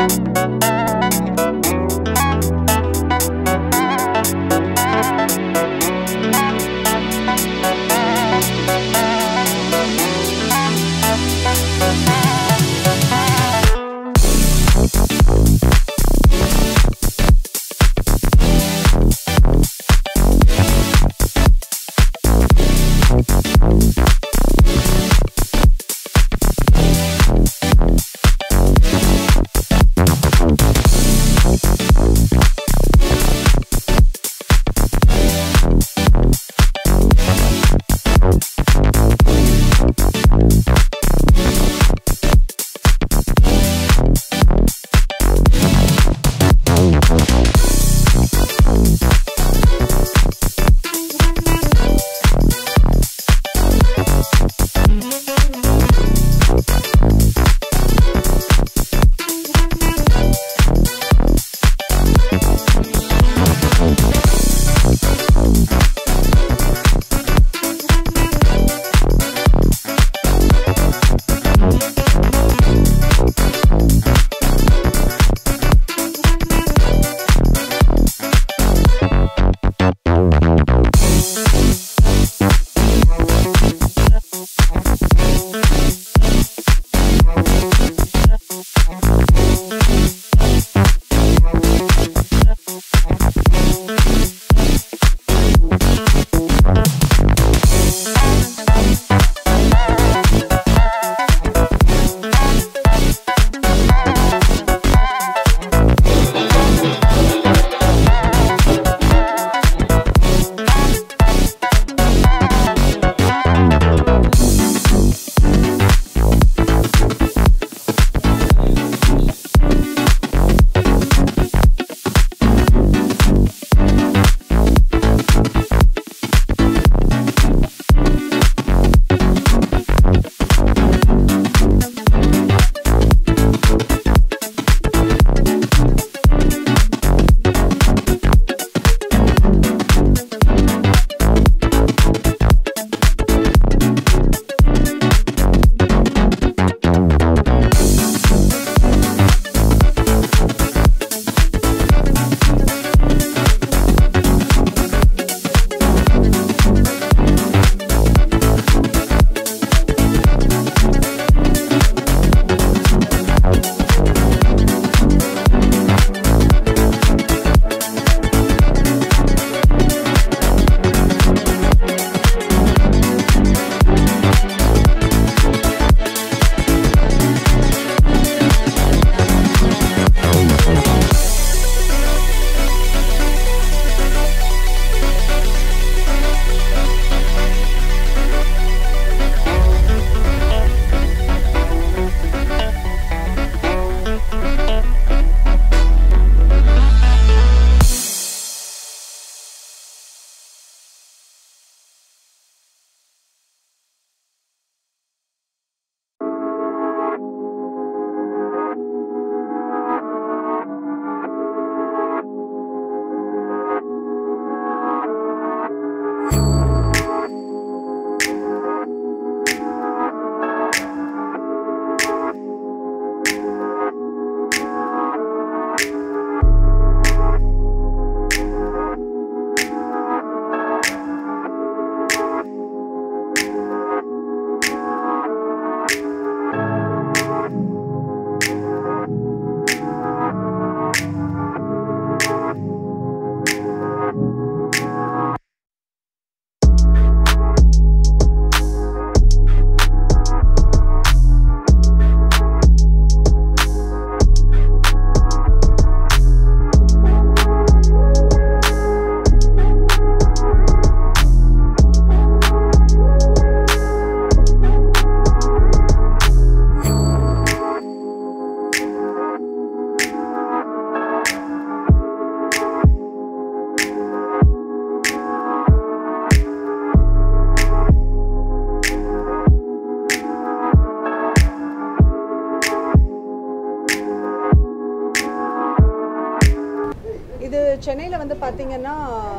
இது சென்னையில் வந்து பார்த்தீங்கன்னா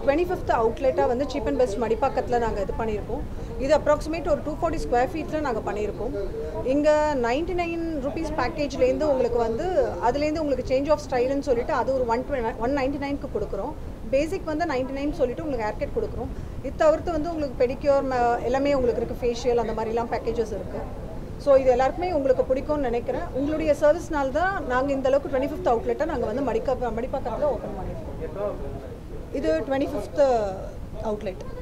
டுவெண்ட்டி ஃபிஃப்த் அவுட்லெட்டாக வந்து சீப் அண்ட் பெஸ்ட் மடிப்பாக்கத்தில் நாங்கள் இது பண்ணியிருக்கோம் இது அப்ராக்சிமேட் ஒரு டூ ஃபார்ட்டி ஸ்கொயர் ஃபீட்டில் நாங்கள் பண்ணியிருக்கோம் இங்கே நைன்டி நைன் ருபீஸ் பேக்கேஜ்லேருந்து உங்களுக்கு வந்து அதுலேருந்து உங்களுக்கு சேஞ்ச் ஆஃப் ஸ்டைல்னு சொல்லிட்டு அது ஒரு ஒன் ஒன் நைன்டி நைனுக்கு கொடுக்குறோம் பேசிக் வந்து நைன்டி நைன் சொல்லிட்டு உங்களுக்கு ஹேர் கட் கொடுக்குறோம் இது தவிர்த்து வந்து உங்களுக்கு பெடிக்யூர் எல்லாமே உங்களுக்கு இருக்குது ஃபேஷியல் அந்த மாதிரிலாம் பேக்கேஜஸ் இருக்குது ஸோ இது எல்லாருக்குமே உங்களுக்கு பிடிக்கும்னு நினைக்கிறேன் உங்களுடைய சர்வீஸ்னால தான் நாங்கள் இந்த அளவுக்கு டுவெண்ட்டி ஃபிஃப்த் அவுட்லெட்டை நாங்கள் வந்து மடிக்க மடிப்பாக்கத்தில் ஓப்பன் பண்ணியிருக்கோம் இது டுவெண்ட்டி ஃபிஃப்த் அவுட்லெட்